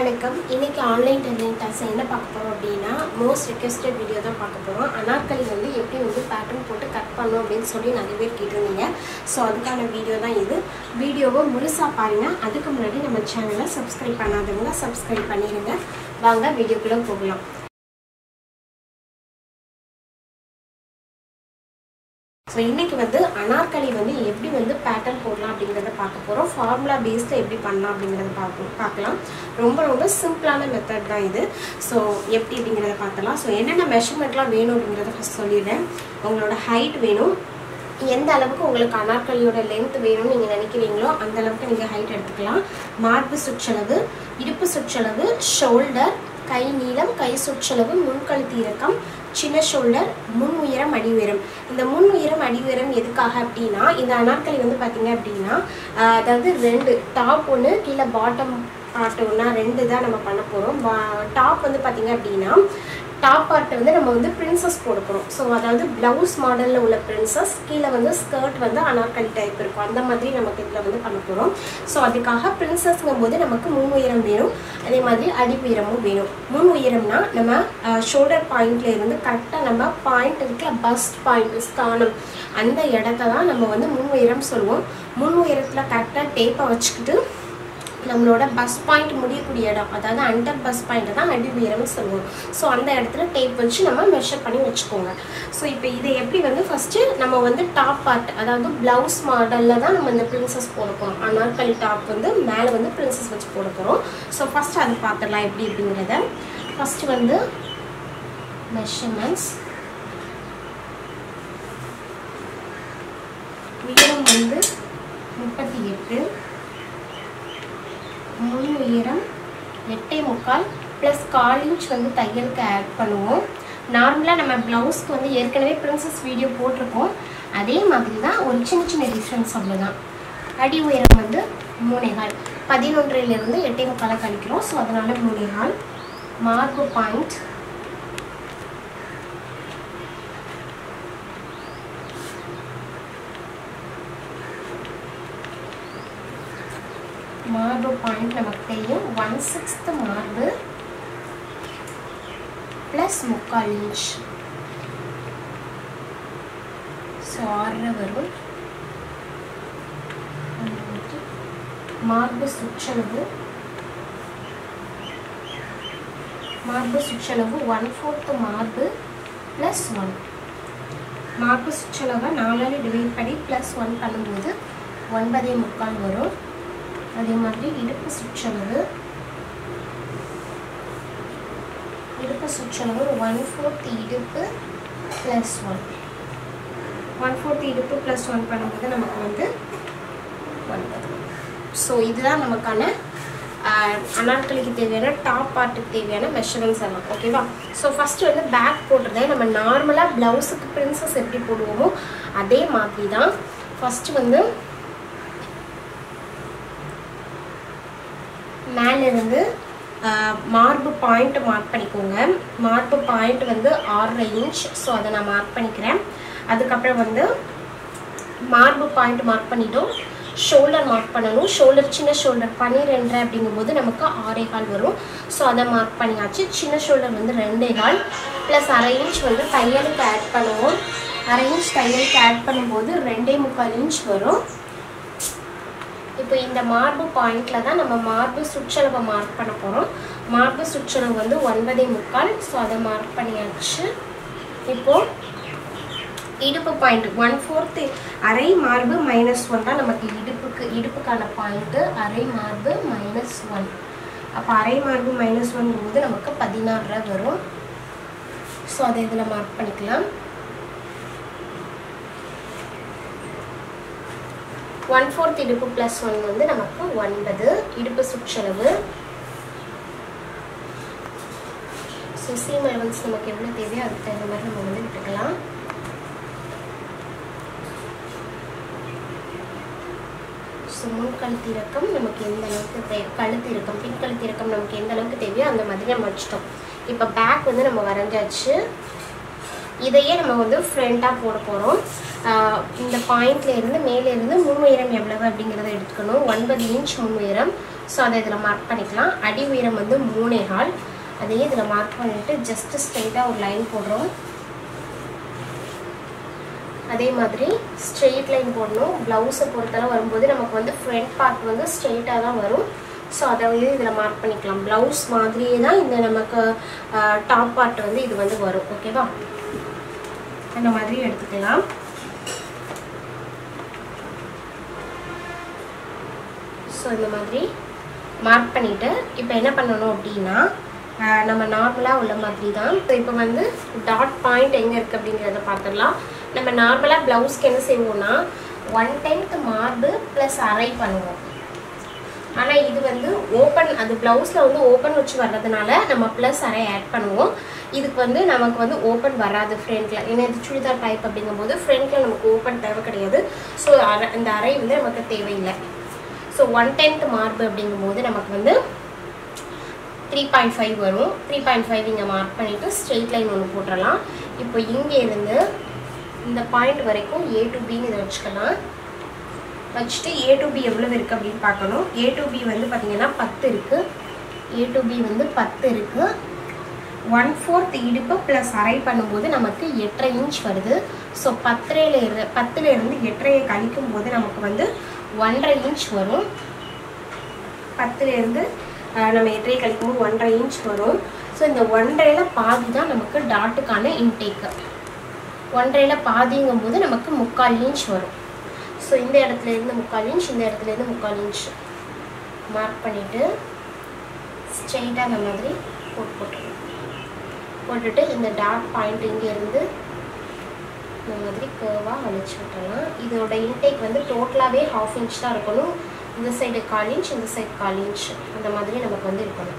வணக்கம் இன்னைக்கு online டெர்னிங் class என்ன பார்க்க போகிறோம் அப்படின்னா மோஸ்ட் ரெக்வெஸ்டட் வீடியோ தான் பார்க்க போகிறோம் அனார்கலி வந்து எப்படி வந்து பேட்டர்ன் போட்டு கட் பண்ணணும் அப்படின்னு சொல்லி நிறைய பேர் கேட்டிருந்தீங்க ஸோ அதுக்கான வீடியோ தான் இது வீடியோவை முழுசாக பாருங்கள் அதுக்கு முன்னாடி நம்ம சேனலை சப்ஸ்கிரைப் பண்ணாதவங்க சப்ஸ்கிரைப் பண்ணிடுங்க வாங்க வீடியோக்குள்ளே போகலாம் ஸோ இன்றைக்கி வந்து அனார்கலி வந்து எப்படி வந்து பேட்டர்ன் போடலாம் அப்படிங்கிறத பார்க்க போகிறோம் ஃபார்முலா பேஸ்டில் எப்படி பண்ணலாம் அப்படிங்கிறத பார்ப்போம் பார்க்கலாம் ரொம்ப ரொம்ப சிம்பிளான மெத்தட் தான் இது ஸோ எப்படி அப்படிங்கிறத பார்த்தலாம் ஸோ என்னென்ன மெஷர்மெண்ட்லாம் வேணும் அப்படிங்கிறத ஃபஸ்ட் சொல்லிடுறேன் உங்களோட ஹைட் வேணும் எந்த அளவுக்கு உங்களுக்கு அனார்கலியோட லென்த் வேணும்னு நீங்கள் நினைக்கிறீங்களோ அந்த அளவுக்கு நீங்கள் ஹைட் எடுத்துக்கலாம் மார்பு சுற்றளவு இடுப்பு சுற்றளவு ஷோல்டர் கை நீளம் கை சுற்றளவு முன்கழுத்து இறக்கம் சின்ன ஷோல்டர் முன் உயரம் அடி உயரம் இந்த முன் உயரம் அடி உயரம் எதுக்காக அப்படின்னா இந்த அனார்கலி வந்து பார்த்தீங்க அப்படின்னா ஆஹ் அதாவது ரெண்டு டாப் ஒன்று கீழே பாட்டம் பார்ட் ஒன்றா ரெண்டு தான் நம்ம பண்ண போகிறோம் டாப் வந்து பார்த்தீங்க அப்படின்னா டாப் பார்ட் வந்து நம்ம வந்து பிரின்சஸ் போட போகிறோம் ஸோ அதாவது ப்ளவுஸ் மாடலில் உள்ள பிரின்சஸ் கீழே வந்து ஸ்கர்ட் வந்து அனார்கலி டைப் இருக்கும் அந்த மாதிரி நமக்கு இதில் வந்து பண்ண போகிறோம் ஸோ அதுக்காக பிரின்சஸ்ங்கும் போது நமக்கு முன் உயரம் வேணும் அதே மாதிரி அடி உயரமும் வேணும் முன் உயரம்னா நம்ம ஷோல்டர் பாயிண்ட்ல இருந்து கரெக்டாக நம்ம பாயிண்ட் இருக்குல்ல பஸ்ட் பாயிண்ட் ஸ்தானம் அந்த இடத்த தான் நம்ம வந்து முன் உயரம் சொல்லுவோம் முன் உயரத்தில் கரெக்டாக டேப்பை வச்சுக்கிட்டு நம்மளோட பஸ் பாயிண்ட் முடியக்கூடிய இடம் அதாவது அண்டர் பஸ் பாயிண்ட் தான் அடி உயரம்னு சொல்லுவோம் ஸோ அந்த இடத்துல டேப் வச்சு நம்ம மெஷர் பண்ணி வச்சுக்கோங்க ஸோ இப்போ இதை எப்படி வந்து ஃபஸ்ட்டு நம்ம வந்து டாப் பார்ட் அதாவது ப்ளவுஸ் மாடலில் தான் நம்ம இந்த பிரின்சஸ் போட போகிறோம் அனார்கலி டாப் வந்து மேலே வந்து பிரின்சஸ் வச்சு போட போகிறோம் ஸோ ஃபஸ்ட்டு அதை பார்த்துடலாம் எப்படி அப்படிங்கிறத ஃபஸ்ட்டு வந்து மெஷர்மெண்ட்ஸ் உயரம் வந்து முப்பத்தி எட்டு முன் உயரம் எட்டே முக்கால் ப்ளஸ் கால் இன்ச் வந்து தையலுக்கு ஆட் பண்ணுவோம் நார்மலாக நம்ம ப்ளவுஸ்க்கு வந்து ஏற்கனவே பிரின்சஸ் வீடியோ போட்டிருக்கோம் அதே மாதிரி தான் ஒரு சின்ன சின்ன டிஃப்ரென்ஸ் அவ்வளோதான் அடி உயரம் வந்து மூணேகால் பதினொன்றிலிருந்து எட்டே முக்காலை கழிக்கிறோம் ஸோ அதனால் மூணேகால் மார்பு பாயிண்ட் மார்பு பாயிண்ட் நமக்கு தெரியும் ஒன் சிக்ஸ்த்து மார்பு ப்ளஸ் முக்கால் இன்ச் ஸோ ஆறரை வரும் மார்பு சுற்றளவு மார்பு சுற்றளவு ஒன் ஃபோர்த்து மார்பு ப்ளஸ் ஒன் மார்பு சுற்றளவை நாலாவது டிவைட் பண்ணி ப்ளஸ் ஒன் பண்ணும்போது ஒன்பதே முக்கால் வரும் அதே மாதிரி இடுப்பு சுற்றளவு இடுப்பு சுற்றளவு ஒன் ஃபோர்த் இடுப்பு ப்ளஸ் ஒன் ஒன் ஃபோர்த் இடுப்பு ப்ளஸ் ஒன் பண்ணும்போது நமக்கு வந்து ஒன்பது ஸோ இதுதான் நமக்கான அனார்கலிக்கு தேவையான டாப் பார்ட்டுக்கு தேவையான மெஷர்மெண்ட்ஸ் எல்லாம் ஓகேவா ஸோ ஃபஸ்ட்டு வந்து பேக் போடுறத நம்ம நார்மலாக ப்ளவுஸுக்கு பிரின்சஸ் எப்படி போடுவோமோ அதே மாதிரி தான் ஃபஸ்ட்டு வந்து மேலேருந்து மார்பு பாயிண்ட் மார்க் பண்ணிக்கோங்க மார்பு பாயிண்ட் வந்து ஆறரை இன்ச் ஸோ அதை நான் மார்க் பண்ணிக்கிறேன் அதுக்கப்புறம் வந்து மார்பு பாயிண்ட் மார்க் பண்ணிட்டோம் ஷோல்டர் மார்க் பண்ணணும் ஷோல்டர் சின்ன ஷோல்டர் பன்னிரெண்டு அப்படிங்கும்போது நமக்கு ஆறே கால் வரும் ஸோ அதை மார்க் பண்ணியாச்சு சின்ன ஷோல்டர் வந்து ரெண்டே கால் ப்ளஸ் அரை இன்ச் வந்து தையலுக்கு ஆட் பண்ணுவோம் அரை இன்ச் தையலுக்கு ஆட் பண்ணும்போது ரெண்டே முக்கால் இன்ச் வரும் இப்போ இந்த மார்பு பாயிண்ட்ல தான் நம்ம மார்பு சுற்றளவை மார்க் பண்ண போகிறோம் மார்பு சுற்றளவு வந்து ஒன்பதே முக்கால் ஸோ அதை மார்க் பண்ணியாச்சு இப்போ இடுப்பு பாயிண்ட் ஒன் ஃபோர்த்து அரை மார்பு மைனஸ் ஒன் தான் நமக்கு இடுப்புக்கு இடுப்புக்கான பாயிண்ட்டு அரை மார்பு மைனஸ் ஒன் அப்போ அரை மார்பு மைனஸ் ஒன் போது நமக்கு பதினாறு வரும் ஸோ அதை இதில் மார்க் பண்ணிக்கலாம் ஒன் ஃபோர்த் இடுப்பு ப்ளஸ் ஒன் வந்து நமக்கு ஒன்பது இடுப்பு சுற்றளவு ஸோ சீம் அலவன்ஸ் நமக்கு எவ்வளோ தேவையோ அதுக்கு தகுந்த மாதிரி நம்ம வந்து விட்டுக்கலாம் ஸோ முன் கழுத்து இறக்கம் நமக்கு எந்த அளவுக்கு தேவை கழுத்து இறக்கம் பின் கழுத்து இறக்கம் நமக்கு எந்த அளவுக்கு தேவையோ அந்த மாதிரி நம்ம வச்சுட்டோம் இப்போ பேக் வந்து நம்ம வரைஞ்சாச்சு இதையே நம்ம வந்து ஃப்ரண்ட்டாக போட போகிறோம் இந்த பாயிண்ட்ல இருந்து மேலே இருந்து முன் உயரம் எவ்வளவு அப்படிங்கிறத எடுத்துக்கணும் ஒன்பது இன்ச் முன் உயரம் ஸோ அதை இதில் மார்க் பண்ணிக்கலாம் அடி உயரம் வந்து மூணே கால் அதையே இதில் மார்க் பண்ணிவிட்டு ஜஸ்ட் ஸ்ட்ரெயிட்டாக ஒரு லைன் போடுறோம் அதே மாதிரி ஸ்ட்ரெயிட் லைன் போடணும் ப்ளவுஸை பொறுத்தளவு வரும்போது நமக்கு வந்து ஃப்ரண்ட் பார்ட் வந்து ஸ்ட்ரெயிட்டாக தான் வரும் ஸோ அதை வந்து இதில் மார்க் பண்ணிக்கலாம் ப்ளவுஸ் மாதிரியே தான் இந்த நமக்கு டாப் பார்ட் வந்து இது வந்து வரும் ஓகேவா அந்த மாதிரி எடுத்துக்கலாம் ஸோ இந்த மாதிரி மார்க் பண்ணிவிட்டு இப்போ என்ன பண்ணணும் அப்படின்னா ஆஹ் நம்ம நார்மலாக உள்ள மாதிரி தான் ஸோ இப்போ வந்து டாட் பாயிண்ட் எங்கே இருக்குது அப்படிங்கிறத பார்த்துடலாம் நம்ம நார்மலாக ப்ளவுஸ்க்கு என்ன செய்வோம்னா ஒன் டென்த் மார்பு ப்ளஸ் அரை பண்ணுவோம் ஆனால் இது வந்து ஓப்பன் அது ப்ளவுஸில் வந்து ஓப்பன் வச்சு வர்றதுனால நம்ம ப்ளஸ் அரை ஆட் பண்ணுவோம் இதுக்கு வந்து நமக்கு வந்து ஓப்பன் வராது ஃப்ரண்ட்டில் ஏன்னா இது சுடிதார் டைப் அப்படிங்கும்போது ஃப்ரண்ட்டில் நமக்கு ஓப்பன் தேவை கிடையாது ஸோ அரை இந்த அரை வந்து நமக்கு தேவையில்லை ஸோ ஒன் டென்த் மார்பு அப்படிங்கும்போது நமக்கு வந்து த்ரீ பாயிண்ட் ஃபைவ் வரும் த்ரீ பாயிண்ட் ஃபைவ் இங்கே மார்க் பண்ணிவிட்டு ஸ்ட்ரெயிட் லைன் ஒன்று போட்டுடலாம் இப்போ இங்கே இருந்து இந்த பாயிண்ட் வரைக்கும் ஏ டு பின்னு இதை வச்சுக்கலாம் வச்சுட்டு ஏ டு பி எவ்வளோ இருக்குது அப்படின்னு பார்க்கணும் ஏ டு பி வந்து பார்த்தீங்கன்னா பத்து இருக்குது ஏ டு பி வந்து பத்து இருக்குது ஒன் ஃபோர்த் இடுப்பு ப்ளஸ் அரை பண்ணும்போது நமக்கு எட்டரை இன்ச் வருது ஸோ பத்தரையில இருந்து பத்துல இருந்து எட்டரையை கழிக்கும் போது நமக்கு வந்து ஒன்றரை இன்ச் வரும் பத்துலேருந்து நம்ம எட்டரை கழிக்கும் போது ஒன்றரை இன்ச் வரும் ஸோ இந்த ஒன்றரையில் பாதி தான் நமக்கு டாட்டுக்கான இன்டேக்கு ஒன்றரையில் பாதிங்கும் போது நமக்கு முக்கால் இன்ச் வரும் ஸோ இந்த இடத்துல இருந்து முக்கால் இன்ச் இந்த இடத்துல இருந்து முக்கால் இன்ச் மார்க் பண்ணிவிட்டு ஸ்ட்ரெயிட்டாக அந்த மாதிரி போட்டு போட்டுருணும் போட்டுட்டு இந்த டாட் பாயிண்ட் இங்கேருந்து இந்த மாதிரி கேர்வாக வலிச்சு விட்டுறலாம் இதோட இன்டேக் வந்து டோட்டலாகவே ஹாஃப் இன்ச் தான் இருக்கணும் இந்த சைடு கால் இன்ச் இந்த சைடு கால் இன்ச் அந்த மாதிரி நமக்கு வந்து இருக்கணும்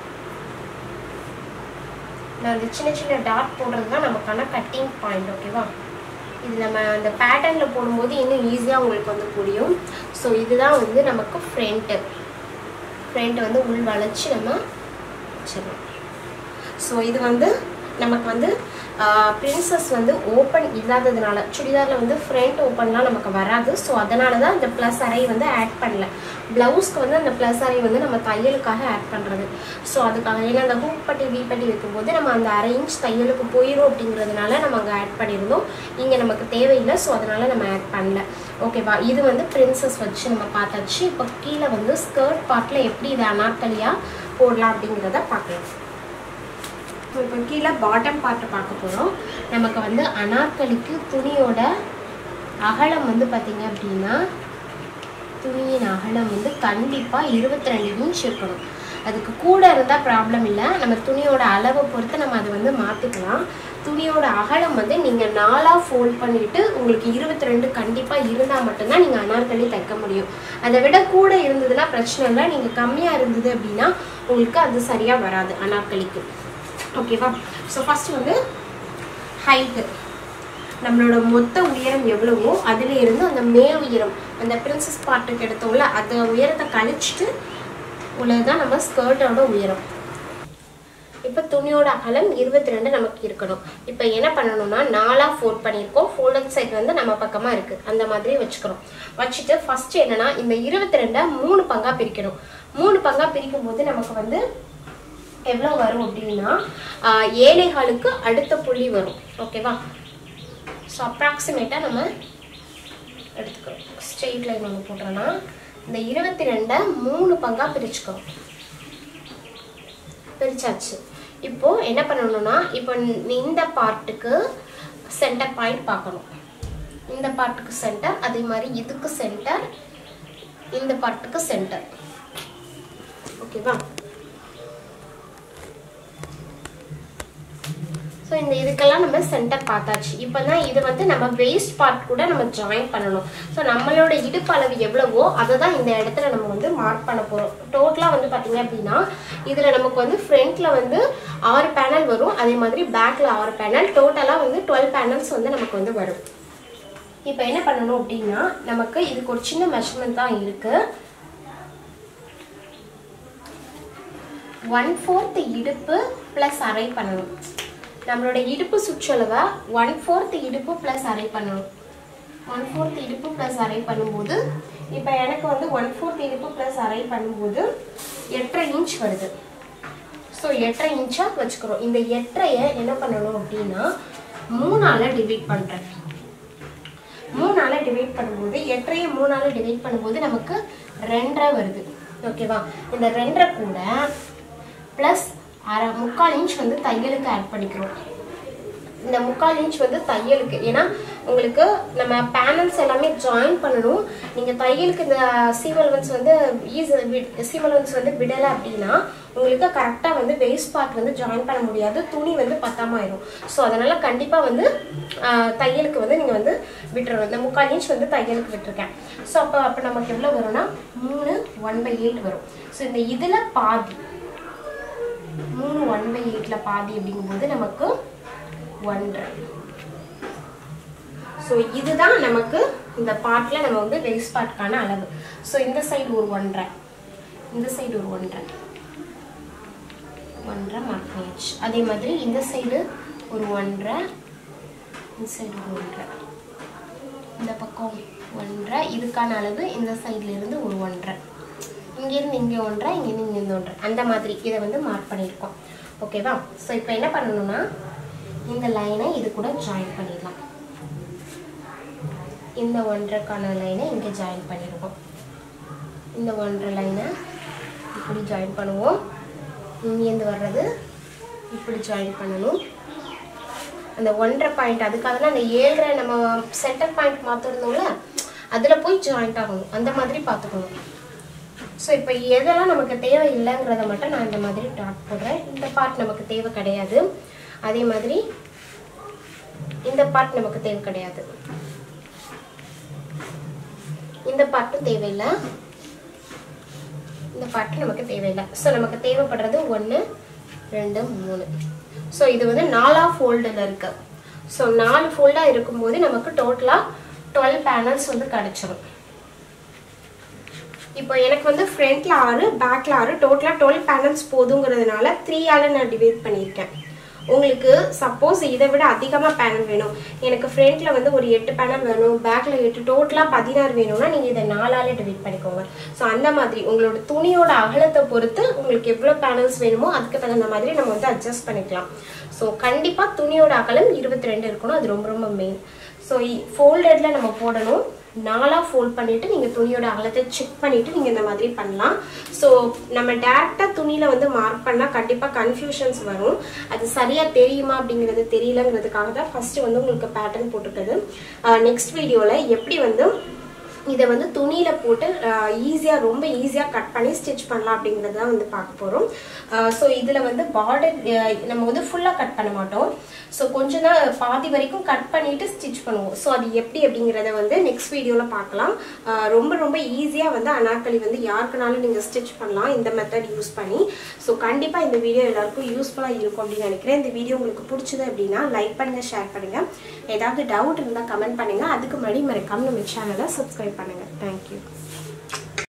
நான் அந்த சின்ன சின்ன டாட் போடுறது தான் நமக்கான கட்டிங் பாயிண்ட் ஓகேவா இது நம்ம அந்த பேட்டர்னில் போடும்போது இன்னும் ஈஸியாக உங்களுக்கு வந்து புரியும் ஸோ இதுதான் வந்து நமக்கு ஃப்ரண்ட்டு ஃப்ரண்ட் வந்து உள் வளைச்சி நம்ம வச்சிடலாம் ஸோ இது வந்து நமக்கு வந்து பிரின்சஸ் வந்து ஓப்பன் இல்லாததுனால சுடிதாரில் வந்து ஃப்ரண்ட் ஓப்பன்லாம் நமக்கு வராது ஸோ அதனால தான் இந்த ப்ளஸ் அறை வந்து ஆட் பண்ணல ப்ளவுஸ்க்கு வந்து அந்த ப்ளஸ் அறை வந்து நம்ம தையலுக்காக ஆட் பண்ணுறது ஸோ அதுக்காக ஏன்னா அந்த ஹூக் பட்டி வீ பட்டி வைக்கும்போது நம்ம அந்த அரை இன்ச் தையலுக்கு போயிடும் அப்படிங்கிறதுனால நம்ம அங்கே ஆட் பண்ணியிருந்தோம் இங்கே நமக்கு தேவையில்லை ஸோ அதனால நம்ம ஆட் பண்ணல ஓகேவா இது வந்து பிரின்சஸ் வச்சு நம்ம பார்த்தாச்சு இப்போ கீழே வந்து ஸ்கர்ட் பார்ட்டில் எப்படி இதை அனார்கலியாக போடலாம் அப்படிங்கிறத பார்க்கலாம் ஸோ இப்போ கீழே பாட்டம் பார்ட்டு பார்க்க போகிறோம் நமக்கு வந்து அனார்கலிக்கு துணியோட அகலம் வந்து பார்த்திங்க அப்படின்னா துணியின் அகலம் வந்து கண்டிப்பாக இருபத்தி ரெண்டு இன்ச் இருக்கணும் அதுக்கு கூட இருந்தால் ப்ராப்ளம் இல்லை நம்ம துணியோட அளவை பொறுத்து நம்ம அதை வந்து மாற்றிக்கலாம் துணியோட அகலம் வந்து நீங்கள் நாலாக ஃபோல்ட் பண்ணிவிட்டு உங்களுக்கு இருபத்தி ரெண்டு கண்டிப்பாக இருந்தால் மட்டும்தான் நீங்கள் அனார்கலி தைக்க முடியும் அதை விட கூட இருந்ததுன்னா பிரச்சனை இல்லை நீங்கள் கம்மியாக இருந்தது அப்படின்னா உங்களுக்கு அது சரியாக வராது அனார்கலிக்கு ஓகேவா ஸோ ஃபஸ்ட்டு வந்து ஹைட்டு நம்மளோட மொத்த உயரம் எவ்வளவோ அதில் இருந்து அந்த மேல் உயரம் அந்த பிரின்சஸ் பார்ட்டுக்கு எடுத்தோம்ல அந்த உயரத்தை கழிச்சிட்டு உள்ளதுதான் நம்ம ஸ்கர்ட்டோட உயரம் இப்போ துணியோட அகலம் இருபத்தி ரெண்டு நமக்கு இருக்கணும் இப்போ என்ன பண்ணணும்னா நாலாக ஃபோல்ட் பண்ணியிருக்கோம் ஃபோல்டட் சைடு வந்து நம்ம பக்கமாக இருக்குது அந்த மாதிரி வச்சுக்கிறோம் வச்சுட்டு ஃபஸ்ட்டு என்னன்னா இந்த இருபத்தி ரெண்டை மூணு பங்காக பிரிக்கணும் மூணு பங்காக பிரிக்கும் போது நமக்கு வந்து எவ்வளோ வரும் அப்படின்னா ஏழைகளுக்கு அடுத்த புள்ளி வரும் ஓகேவா ஸோ அப்ராக்சிமேட்டாக நம்ம எடுத்துக்கிறோம் ஸ்ட்ரெயிட் லைன் ஒன்று போட்டோன்னா இந்த இருபத்தி ரெண்டை மூணு பங்காக பிரிச்சுக்கிறோம் பிரிச்சாச்சு இப்போ என்ன பண்ணணும்னா இப்போ இந்த பார்ட்டுக்கு சென்டர் பாயிண்ட் பார்க்கணும் இந்த பார்ட்டுக்கு சென்டர் அதே மாதிரி இதுக்கு சென்டர் இந்த பார்ட்டுக்கு சென்டர் ஓகேவா ஸோ இந்த இதுக்கெல்லாம் நம்ம சென்டர் பார்த்தாச்சு இப்போ தான் இது வந்து நம்ம வேஸ்ட் பார்ட் கூட நம்ம ஜாயின் பண்ணணும் ஸோ நம்மளோட இடுப்பு அளவு எவ்வளவோ அதை தான் இந்த இடத்துல நம்ம வந்து மார்க் பண்ண போகிறோம் டோட்டலாக வந்து பார்த்தீங்க அப்படின்னா இதில் நமக்கு வந்து ஃப்ரண்ட்டில் வந்து ஆறு பேனல் வரும் அதே மாதிரி பேக்கில் ஆறு பேனல் டோட்டலாக வந்து டுவெல் பேனல்ஸ் வந்து நமக்கு வந்து வரும் இப்போ என்ன பண்ணணும் அப்படின்னா நமக்கு இதுக்கு ஒரு சின்ன மெஷர்மெண்ட் தான் இருக்குது ஒன் ஃபோர்த் இடுப்பு ப்ளஸ் அரை பண்ணணும் நம்மளோட இடுப்பு சுற்றளவை ஒன் ஃபோர்த் இடுப்பு ப்ளஸ் அரை பண்ணணும் ஒன் ஃபோர்த் இடுப்பு ப்ளஸ் அரை பண்ணும்போது இப்போ எனக்கு வந்து ஒன் ஃபோர்த் இடுப்பு ப்ளஸ் அரை பண்ணும்போது எட்டரை இன்ச் வருது ஸோ எட்டரை இன்ச்சாக வச்சுக்கிறோம் இந்த எட்டரையை என்ன பண்ணணும் அப்படின்னா மூணால் டிவைட் பண்ணுறேன் மூணால் டிவைட் பண்ணும்போது எட்டரையை மூணால் டிவைட் பண்ணும்போது நமக்கு ரெண்டரை வருது ஓகேவா இந்த ரெண்டரை கூட ப்ளஸ் அரை முக்கால் இன்ச் வந்து தையலுக்கு ஆட் பண்ணிக்கிறோம் இந்த முக்கால் இன்ச் வந்து தையலுக்கு ஏன்னா உங்களுக்கு நம்ம பேனல்ஸ் எல்லாமே ஜாயின் பண்ணணும் நீங்கள் தையலுக்கு இந்த சீவல்வன்ஸ் வந்து ஈஸி சீவல்வன்ஸ் வந்து விடலை அப்படின்னா உங்களுக்கு கரெக்டாக வந்து வேஸ்ட் பார்ட் வந்து ஜாயின் பண்ண முடியாது துணி வந்து பத்தாம ஆயிடும் ஸோ அதனால் கண்டிப்பாக வந்து ஆஹ், தையலுக்கு வந்து நீங்கள் வந்து விட்டுறணும் இந்த முக்கால் இன்ச் வந்து தையலுக்கு விட்டுருக்கேன் ஸோ அப்போ அப்போ நமக்கு எவ்வளோ வரும்னா மூணு ஒன் பை எயிட் வரும் ஸோ இந்த இதில் பாதி மூணு ஒன் பை எயிட்டில் பாதி அப்படிங்கும்போது நமக்கு ஒன்றரை ஸோ இதுதான் நமக்கு இந்த பார்ட்டில் நம்ம வந்து வேஸ்ட் பார்ட்கான அளவு ஸோ இந்த சைடு ஒரு ஒன்றரை இந்த சைடு ஒரு ஒன்றரை ஒன்றரை மார்க் பண்ணியாச்சு அதே மாதிரி இந்த சைடு ஒரு ஒன்றரை இந்த சைடு ஒரு ஒன்றரை இந்த பக்கம் ஒன்றரை இதுக்கான அளவு இந்த சைடுல இருந்து ஒரு ஒன்றரை இங்கேருந்து இங்கே ஒன்றரை இங்கேருந்து இங்கேருந்து ஒன்றரை அந்த மாதிரி இதை வந்து மார்க் பண்ணியிருக்கோம் ஓகேவா ஸோ இப்போ என்ன பண்ணணும்னா இந்த லைனை இது கூட ஜாயின் பண்ணிடலாம் இந்த ஒன்றரைக்கான லைனை இங்கே ஜாயின் பண்ணிடுவோம் இந்த ஒன்றரை லைனை இப்படி ஜாயின் பண்ணுவோம் இங்கேருந்து வர்றது இப்படி ஜாயின் பண்ணணும் அந்த ஒன்றரை பாயிண்ட் அதுக்காக தான் அந்த ஏழரை நம்ம சென்டர் பாயிண்ட் மாற்றிருந்தோம்ல அதில் போய் ஜாயிண்ட் ஆகணும் அந்த மாதிரி பார்த்துக்கணும் ஸோ இப்போ எதெல்லாம் நமக்கு தேவை இல்லைங்கிறத மட்டும் நான் இந்த மாதிரி டாட் போடுறேன் இந்த பார்ட் நமக்கு தேவை கிடையாது அதே மாதிரி இந்த பார்ட் நமக்கு தேவை கிடையாது இந்த பார்ட்டும் தேவையில்லை இந்த பார்ட் நமக்கு தேவையில்லை ஸோ நமக்கு தேவைப்படுறது ஒன்று ரெண்டு மூணு ஸோ இது வந்து நாலா ஃபோல்டில் இருக்கு ஸோ நாலு ஃபோல்டாக இருக்கும்போது நமக்கு டோட்டலாக டுவெல் பேனல்ஸ் வந்து கிடச்சிரும் இப்போ எனக்கு வந்து ஃப்ரண்ட்ல ஆறு பேக்ல ஆறு டோட்டலாக டுவெல் பேனல்ஸ் போதுங்கிறதுனால த்ரீயால் நான் டிவைட் பண்ணியிருக்கேன் உங்களுக்கு சப்போஸ் இதை விட அதிகமாக பேனல் வேணும் எனக்கு ஃப்ரண்ட்ல வந்து ஒரு எட்டு பேனல் வேணும் பேக்ல எட்டு டோட்டலாக பதினாறு வேணும்னா நீங்கள் இதை நாலால டிவைட் பண்ணிக்கோங்க ஸோ அந்த மாதிரி உங்களோட துணியோட அகலத்தை பொறுத்து உங்களுக்கு எவ்வளோ பேனல்ஸ் வேணுமோ அதுக்கு தகுந்த மாதிரி நம்ம வந்து அட்ஜஸ்ட் பண்ணிக்கலாம் ஸோ கண்டிப்பாக துணியோட அகலம் இருபத்தி ரெண்டு இருக்கணும் அது ரொம்ப ரொம்ப மெயின் ஸோ ஃபோல்டடில் நம்ம போடணும் நாலாக ஃபோல்ட் பண்ணிவிட்டு நீங்கள் துணியோட அகலத்தை செக் பண்ணிவிட்டு நீங்கள் இந்த மாதிரி பண்ணலாம் ஸோ நம்ம டேரெக்டாக துணியில் வந்து மார்க் பண்ணால் கண்டிப்பாக கன்ஃபியூஷன்ஸ் வரும் அது சரியாக தெரியுமா அப்படிங்கிறது தெரியலங்கிறதுக்காக தான் ஃபஸ்ட்டு வந்து உங்களுக்கு பேட்டர்ன் போட்டிருக்குது நெக்ஸ்ட் வீடியோவில் எப்படி வந்து இதை வந்து துணியில் போட்டு ஈஸியாக ரொம்ப ஈஸியாக கட் பண்ணி ஸ்டிச் பண்ணலாம் அப்படிங்கிறத வந்து பார்க்க போகிறோம் ஸோ இதில் வந்து பார்டர் நம்ம வந்து ஃபுல்லாக கட் பண்ண மாட்டோம் ஸோ கொஞ்ச நாள் பாதி வரைக்கும் கட் பண்ணிட்டு ஸ்டிச் பண்ணுவோம் ஸோ அது எப்படி அப்படிங்கிறத வந்து நெக்ஸ்ட் வீடியோவில் பார்க்கலாம் அஹ் ரொம்ப ரொம்ப ஈஸியாக வந்து அனார்கலி வந்து யாருக்குனாலும் நீங்கள் ஸ்டிச் பண்ணலாம் இந்த மெத்தட் யூஸ் பண்ணி ஸோ கண்டிப்பாக இந்த வீடியோ எல்லாருக்கும் யூஸ்ஃபுல்லாக இருக்கும் அப்படின்னு நினைக்கிறேன் இந்த வீடியோ உங்களுக்கு பிடிச்சது அப்படின்னா லைக் பண்ணுங்கள் ஷேர் பண்ணுங்கள் ஏதாவது டவுட் இருந்தால் கமெண்ட் பண்ணுங்கள் அதுக்கு முன்னாடி மறக்காம நம்ம சேனலை சப்ஸ்கிரைப் பண்ணுங்கள் தேங்க்யூ